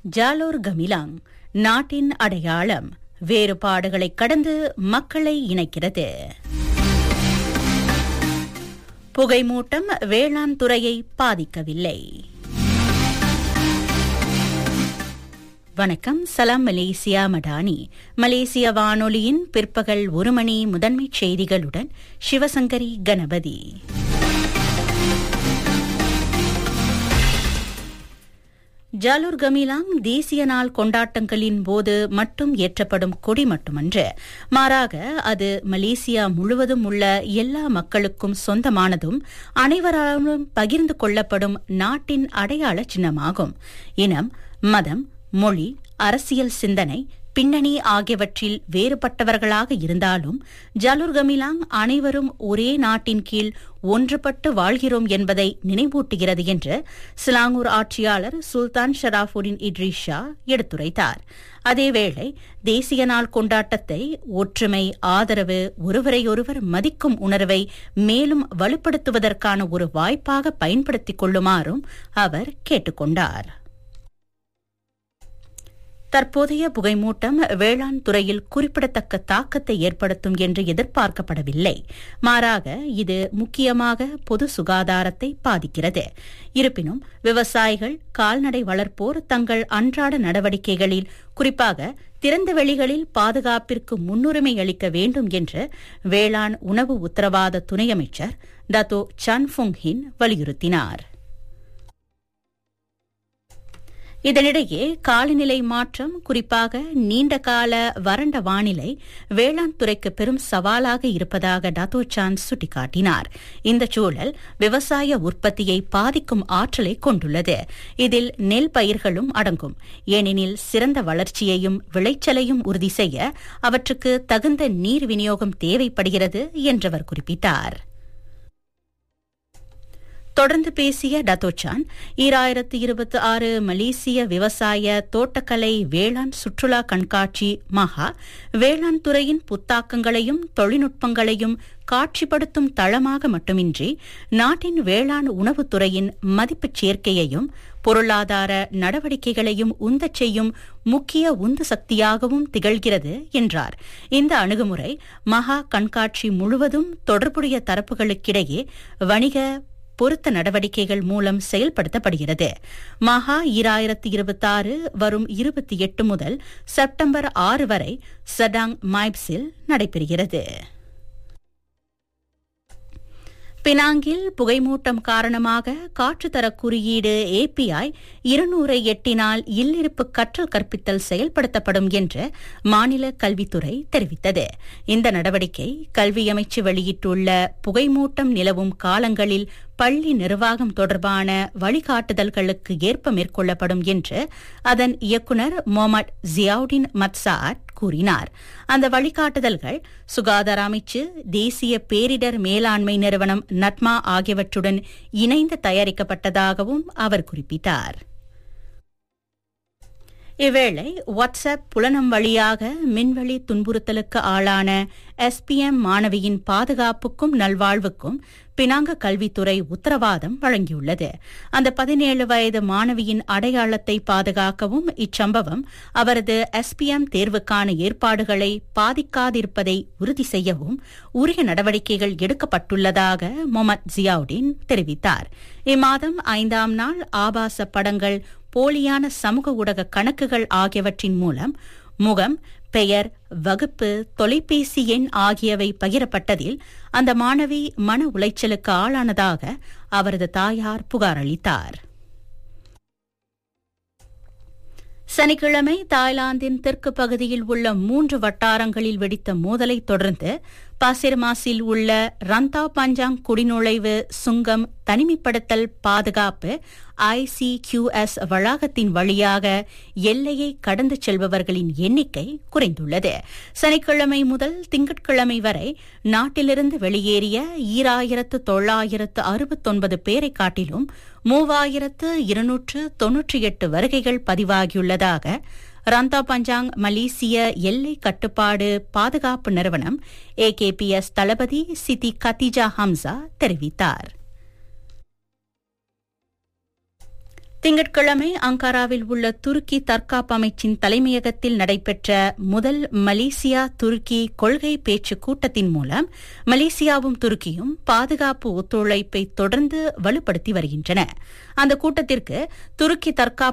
ஜாலோர் கமிலாங் நாட்டின் அடையாளம் வேறுபாடுகளை கடந்து மக்களை இணைக்கிறது புகைமூட்டம் வேளாண் துறையை பாதிக்கவில்லை வணக்கம் சலாம் மலேசியா மடானி மலேசிய வானொலியின் பிற்பகல் ஒரு மணி முதன்மைச் செய்திகளுடன் சிவசங்கரி கணபதி ஜாலூர் கமிலாங் தேசிய நாள் கொண்டாட்டங்களின் போது மட்டும் ஏற்றப்படும் கொடி மட்டுமன்று மாறாக அது மலேசியா முழுவதும் உள்ள எல்லா மக்களுக்கும் சொந்தமானதும் அனைவராலும் பகிர்ந்து கொள்ளப்படும் நாட்டின் அடையாள சின்னமாகும் இனம் மதம் மொழி அரசியல் சிந்தனை பின்னணி ஆகியவற்றில் வேறுபட்டவர்களாக இருந்தாலும் ஜலூர் கமிலாங் அனைவரும் ஒரே நாட்டின் கீழ் ஒன்றுபட்டு வாழ்கிறோம் என்பதை நினைவூட்டுகிறது என்று சிலாங்கூர் ஆட்சியாளர் சுல்தான் ஷராஃபுடின் இட்ரிஸ் ஷா எடுத்துரைத்தார் அதேவேளை தேசிய நாள் கொண்டாட்டத்தை ஒற்றுமை ஆதரவு ஒருவரையொருவர் மதிக்கும் உணர்வை மேலும் வலுப்படுத்துவதற்கான ஒரு வாய்ப்பாக பயன்படுத்திக் கொள்ளுமாறும் அவர் கேட்டுக் கொண்டார் தற்போதைய புகைமூட்டம் வேளாண் துறையில் குறிப்பிடத்தக்க தாக்கத்தை ஏற்படுத்தும் என்று எதிர்பார்க்கப்படவில்லை மாறாக இது முக்கியமாக பொது சுகாதாரத்தை பாதிக்கிறது இருப்பினும் விவசாயிகள் கால்நடை வளர்ப்போர் தங்கள் அன்றாட நடவடிக்கைகளில் குறிப்பாக திறந்த வெளிகளில் பாதுகாப்பிற்கு முன்னுரிமை அளிக்க வேண்டும் என்று வேளாண் உணவு உத்தரவாத துணை அமைச்சர் டத்தோ சன்ஃபுங் ஹின் வலியுறுத்தினார் இதனிடையே காலநிலை மாற்றம் குறிப்பாக நீண்டகால வறண்ட வானிலை வேளாண் துறைக்கு பெரும் சவாலாக இருப்பதாக டாத்தோ சான் சுட்டிக்காட்டினார் இந்த சூழல் விவசாய உற்பத்தியை பாதிக்கும் ஆற்றலை கொண்டுள்ளது இதில் நெல் பயிர்களும் அடங்கும் ஏனெனில் சிறந்த வளர்ச்சியையும் விளைச்சலையும் உறுதி செய்ய அவற்றுக்கு தகுந்த நீர் விநியோகம் தேவைப்படுகிறது என்றவர் குறிப்பிட்டார் தொடர்ந்து பேசிய டத்தோச்சான் ஈராயிரத்து இருபத்தி ஆறு மலேசிய விவசாய தோட்டக்கலை வேளாண் சுற்றுலா கண்காட்சி மகா வேளாண் துறையின் புத்தாக்கங்களையும் தொழில்நுட்பங்களையும் காட்சிப்படுத்தும் தளமாக மட்டுமின்றி நாட்டின் வேளாண் உணவுத்துறையின் மதிப்புச் சேர்க்கையையும் பொருளாதார நடவடிக்கைகளையும் உந்தச் செய்யும் முக்கிய உந்து சக்தியாகவும் திகழ்கிறது என்றார் இந்த அணுகுமுறை மகா கண்காட்சி முழுவதும் தொடர்புடைய தரப்புகளுக்கிடையே வணிக பொருத்த நடவடிக்கைகள் மூலம் செயல்படுத்தப்படுகிறது மகா ஈராயிரத்தி இருபத்தாறு வரும் இருபத்தி எட்டு முதல் செப்டம்பர் ஆறு வரை சடாங் மைப்ஸில் நடைபெறுகிறது பினாங்கில் புகைமூட்டம் காரணமாக காற்றுத்தர குறியீடு ஏபிஐ இருநூறை எட்டினால் இல்லிருப்பு கற்றல் கற்பித்தல் செயல்படுத்தப்படும் என்று மாநில கல்வித்துறை தெரிவித்தது இந்த நடவடிக்கை கல்வி அமைச்சு வெளியிட்டுள்ள புகைமூட்டம் நிலவும் காலங்களில் பள்ளி நிர்வாகம் தொடர்பான வழிகாட்டுதல்களுக்கு ஏற்ப மேற்கொள்ளப்படும் என்று அதன் இயக்குநர் மொஹமட் ஜியாவுடின் மத்சாட் கூறினார் அந்த வழிகாட்டுதல்கள் சுகாதார அமைச்சு தேசிய பேரிடர் மேலாண்மை நிறுவனம் நட்மா ஆகியவற்றுடன் இணைந்து தயாரிக்கப்பட்டதாகவும் அவர் குறிப்பிட்டார் இவ்வேளை வாட்ஸ்அப் புலனம் வழியாக மின்வழி துன்புறுத்தலுக்கு ஆளான எஸ்பிஎம் மாணவியின் பாதுகாப்புக்கும் நல்வாழ்வுக்கும் பினாங்க கல்வித்துறை உத்தரவாதம் வழங்கியுள்ளது அந்த பதினேழு வயது மாணவியின் அடையாளத்தை பாதுகாக்கவும் இச்சம்பவம் அவரது எஸ்பிஎம் தேர்வுக்கான ஏற்பாடுகளை பாதிக்காதிருப்பதை உறுதி செய்யவும் உரிய நடவடிக்கைகள் எடுக்கப்பட்டுள்ளதாக மொமத் ஜியாவுடின் தெரிவித்தார் இம்மாதம் ஐந்தாம் நாள் ஆபாச படங்கள் போலியான சமூக ஊடக கணக்குகள் ஆகியவற்றின் மூலம் முகம் பெயர் வகுப்பு தொலைபேசி எண் ஆகியவை பகிரப்பட்டதில் அந்த மாணவி மன உளைச்சலுக்கு ஆளானதாக அவரது தாயார் புகார் அளித்தார் சனிக்கிழமை தாய்லாந்தின் தெற்கு பகுதியில் உள்ள மூன்று வட்டாரங்களில் வெடித்த மோதலை தொடர்ந்து பாசிர்மாசில் உள்ள ரந்தா பஞ்சாங் குடிநுழைவு சுங்கம் தனிமைப்படுத்தல் பாதுகாப்பு ஐசிகியூஎஸ் வளாகத்தின் வழியாக எல்லையை கடந்து செல்பவர்களின் எண்ணிக்கை குறைந்துள்ளது சனிக்கிழமை முதல் திங்கட்கிழமை வரை நாட்டிலிருந்து வெளியேறிய ஈராயிரத்து தொள்ளாயிரத்து அறுபத்தொன்பது பேரை காட்டிலும் மூவாயிரத்து இருநூற்று தொன்னூற்றி எட்டு வருகைகள் பதிவாகியுள்ளதாக ரந்தா பஞ்சாங் மலேசிய எல்லை கட்டுப்பாடு பாதுகாப்பு நிறுவனம் ஏகேபிஎஸ் தளபதி சிதி கத்திஜா ஹம்சா தெரிவித்தார் திங்கட்கிழமை அங்காராவில் உள்ள துருக்கி தற்காப்பு அமைச்சின் தலைமையகத்தில் நடைபெற்ற முதல் மலேசியா துருக்கி கொள்கை பேச்சு கூட்டத்தின் மூலம் மலேசியாவும் துருக்கியும் பாதுகாப்பு ஒத்துழைப்பை தொடர்ந்து வலுப்படுத்தி வருகின்றன அந்த கூட்டத்திற்கு துருக்கி தற்காப்பு